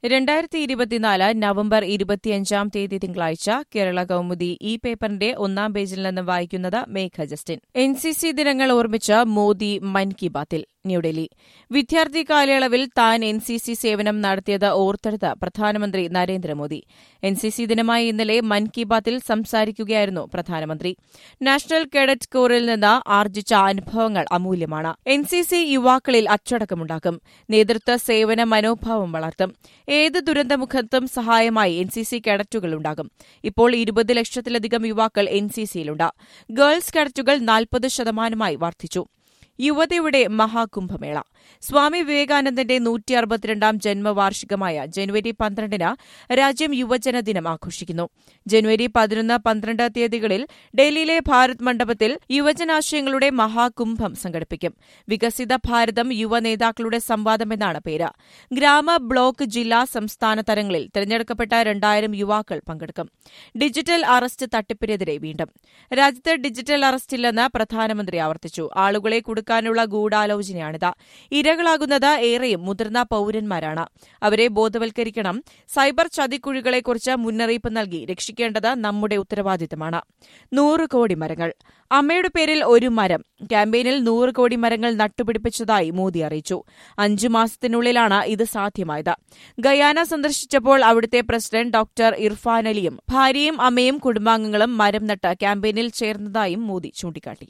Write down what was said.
രണ്ടായിരത്തി ഇരുപത്തിനാല് നവംബർ ഇരുപത്തിയഞ്ചാം തീയതി തിങ്കളാഴ്ച കേരള കൌമുദി ഈ പേപ്പറിന്റെ ഒന്നാം പേജിൽ നിന്ന് വായിക്കുന്നത് Megha Justin N C C ദിനങ്ങൾ ഓർമ്മിച്ച് മോദി മൻ കി ബാത്തിൽ ന്യൂഡൽഹി വിദ്യാർത്ഥി കാലയളവിൽ താൻ എൻ സി സി സേവനം നടത്തിയത് ഓർത്തെടുത്ത് പ്രധാനമന്ത്രി നരേന്ദ്രമോദി എൻ സി സി ദിനമായ ഇന്നലെ മൻ കി ബാത്തിൽ സംസാരിക്കുകയായിരുന്നു പ്രധാനമന്ത്രി നാഷണൽ കേഡറ്റ് കോറിൽ നിന്ന് ആർജിച്ച അനുഭവങ്ങൾ അമൂല്യമാണ് എൻ സി സി യുവാക്കളിൽ അച്ചടക്കമുണ്ടാക്കും നേതൃത്വ സേവന മനോഭാവം വളർത്തും ഏത് ദുരന്തമുഖത്തും സഹായമായി എൻ സി സി കേഡറ്റുകളുണ്ടാകും ഇപ്പോൾ ഇരുപത് ലക്ഷത്തിലധികം യുവാക്കൾ എൻ സി സിയിലുണ്ട് ഗേൾസ് കേഡറ്റുകൾ നാൽപ്പത് ശതമാനമായി വർദ്ധിച്ചു യുവതയുടെ മഹാകുംഭമേള സ്വാമി വിവേകാനന്ദന്റെ നൂറ്റി അറുപത്തിരണ്ടാം ജന്മവാർഷികമായ ജനുവരി പന്ത്രണ്ടിന് രാജ്യം യുവജന ദിനം ആഘോഷിക്കുന്നു ജനുവരി പതിനൊന്ന് പന്ത്രണ്ട് തീയതികളിൽ ഡൽഹിയിലെ ഭാരത് മണ്ഡപത്തിൽ യുവജനാശയങ്ങളുടെ മഹാകുംഭം സംഘടിപ്പിക്കും വികസിത ഭാരതം യുവ നേതാക്കളുടെ സംവാദം എന്നാണ് പേര് ഗ്രാമ ബ്ലോക്ക് ജില്ലാ സംസ്ഥാന തലങ്ങളിൽ തിരഞ്ഞെടുക്കപ്പെട്ട രണ്ടായിരം യുവാക്കൾ പങ്കെടുക്കും ഡിജിറ്റൽ അറസ്റ്റ് തട്ടിപ്പിനെതിരെ വീണ്ടും രാജ്യത്ത് ഡിജിറ്റൽ അറസ്റ്റില്ലെന്ന് പ്രധാനമന്ത്രി ആവർത്തിച്ചു ആളുകളെ കൊടുക്കാനുള്ള ഗൂഢാലോചനയാണിത് ഇരകളാകുന്നത് ഏറെയും മുതിർന്ന പൌരന്മാരാണ് അവരെ ബോധവൽക്കരിക്കണം സൈബർ ചതിക്കുഴികളെക്കുറിച്ച് മുന്നറിയിപ്പ് നൽകി രക്ഷിക്കേണ്ടത് നമ്മുടെ ഉത്തരവാദിത്തമാണ് നൂറ് കോടി മരങ്ങൾ അമ്മയുടെ പേരിൽ ഒരു മരം ക്യാമ്പയിനിൽ നൂറ് കോടി മരങ്ങൾ നട്ടുപിടിപ്പിച്ചതായി മോദി അറിയിച്ചു അഞ്ചു മാസത്തിനുള്ളിലാണ് ഇത് സാധ്യമായത് ഗയാന സന്ദർശിച്ചപ്പോൾ അവിടുത്തെ പ്രസിഡന്റ് ഡോക്ടർ ഇർഫാൻ അലിയും ഭാര്യയും അമ്മയും കുടുംബാംഗങ്ങളും മരം നട്ട് ക്യാമ്പയിനിൽ ചേർന്നതായും മോദി ചൂണ്ടിക്കാട്ടി